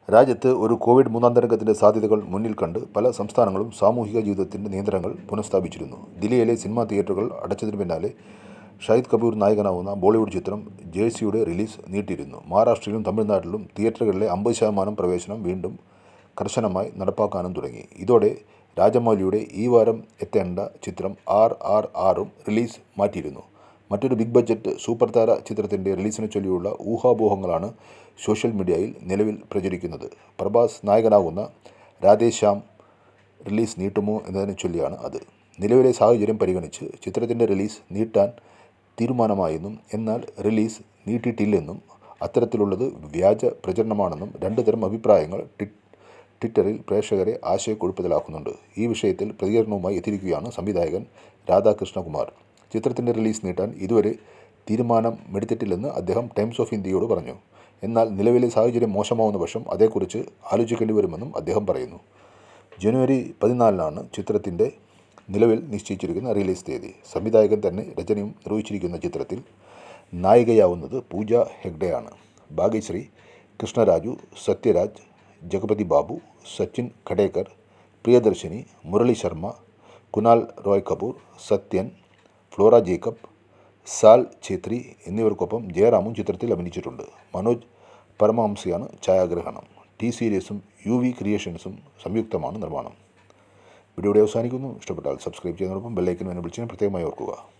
രാജ്യത്ത് ഒരു കോവിഡ് മൂന്നാം തരംഗത്തിൻ്റെ സാധ്യതകൾ മുന്നിൽ കണ്ട് പല സംസ്ഥാനങ്ങളും സാമൂഹിക ജീവിതത്തിൻ്റെ നിയന്ത്രണങ്ങൾ പുനഃസ്ഥാപിച്ചിരുന്നു ദില്ലിയിലെ സിനിമാ തിയേറ്ററുകൾ അടച്ചതിന് പിന്നാലെ ഷാഹിദ് കപൂർ നായകനാവുന്ന ബോളിവുഡ് ചിത്രം ജേഴ്സിയുടെ റിലീസ് നീട്ടിയിരുന്നു മഹാരാഷ്ട്രയിലും തമിഴ്നാട്ടിലും തിയേറ്ററുകളിലെ അമ്പത് ശതമാനം പ്രവേശനം വീണ്ടും കർശനമായി നടപ്പാക്കാനും തുടങ്ങി ഇതോടെ രാജമൗലിയുടെ ഈ വാരം എത്തേണ്ട ചിത്രം ആർ ആർ ആറും റിലീസ് മാറ്റിയിരുന്നു മറ്റൊരു ബിഗ് ബഡ്ജറ്റ് സൂപ്പർ താര ചിത്രത്തിൻ്റെ റിലീസിനെ ചൊല്ലിയുള്ള ഊഹാപോഹങ്ങളാണ് സോഷ്യൽ മീഡിയയിൽ നിലവിൽ പ്രചരിക്കുന്നത് പ്രഭാസ് നായകനാകുന്ന രാധേശ്യാം റിലീസ് നീട്ടുമോ എന്നതിനെ ചൊല്ലിയാണ് അത് നിലവിലെ സാഹചര്യം പരിഗണിച്ച് ചിത്രത്തിൻ്റെ റിലീസ് നീട്ടാൻ തീരുമാനമായെന്നും എന്നാൽ റിലീസ് നീട്ടിയിട്ടില്ലെന്നും അത്തരത്തിലുള്ളത് വ്യാജ പ്രചരണമാണെന്നും രണ്ട് തരം അഭിപ്രായങ്ങൾ ട്വി- ട്വിറ്ററിൽ പ്രേക്ഷകരെ ആശയക്കുഴപ്പത്തിലാക്കുന്നുണ്ട് ഈ വിഷയത്തിൽ പ്രതികരണവുമായി എത്തിയിരിക്കുകയാണ് സംവിധായകൻ രാധാകൃഷ്ണകുമാർ ചിത്രത്തിൻ്റെ റിലീസ് നീട്ടാൻ ഇതുവരെ തീരുമാനമെടുത്തിട്ടില്ലെന്ന് അദ്ദേഹം ടൈംസ് ഓഫ് ഇന്ത്യയോട് പറഞ്ഞു എന്നാൽ നിലവിലെ സാഹചര്യം മോശമാവുന്ന പക്ഷം അതേക്കുറിച്ച് ആലോചിക്കേണ്ടി വരുമെന്നും അദ്ദേഹം പറയുന്നു ജനുവരി പതിനാലിനാണ് ചിത്രത്തിൻ്റെ നിലവിൽ നിശ്ചയിച്ചിരിക്കുന്ന റിലീസ് തീയതി സംവിധായകൻ തന്നെ രചനയും നിർവഹിച്ചിരിക്കുന്ന ചിത്രത്തിൽ നായികയാവുന്നത് പൂജ ഹെഗ്ഡെയാണ് ഭാഗ്യശ്രീ കൃഷ്ണരാജു സത്യരാജ് ജഗപതി ബാബു സച്ചിൻ ഖഡേക്കർ പ്രിയദർശിനി മുരളി ശർമ്മ കുനാൽ റോയ് കപൂർ സത്യൻ ഫ്ലോറ ജേക്കബ് സാൽ ഛേത്രി എന്നിവർക്കൊപ്പം ജയറാമും ചിത്രത്തിൽ അഭിനയിച്ചിട്ടുണ്ട് മനോജ് പരമഹംസയാണ് ഛായാഗ്രഹണം ടി സീരീസും യു വി ക്രിയേഷൻസും സംയുക്തമാണ് നിർമ്മാണം വീഡിയോയുടെ അവസാനിക്കുന്നു ഇഷ്ടപ്പെട്ടാൽ സബ്സ്ക്രൈബ് ചെയ്യുന്നതോടൊപ്പം ബെല്ലൈക്കൻ എന്നെ വിളിച്ചതിന് പ്രത്യേകമായി ഓർക്കുക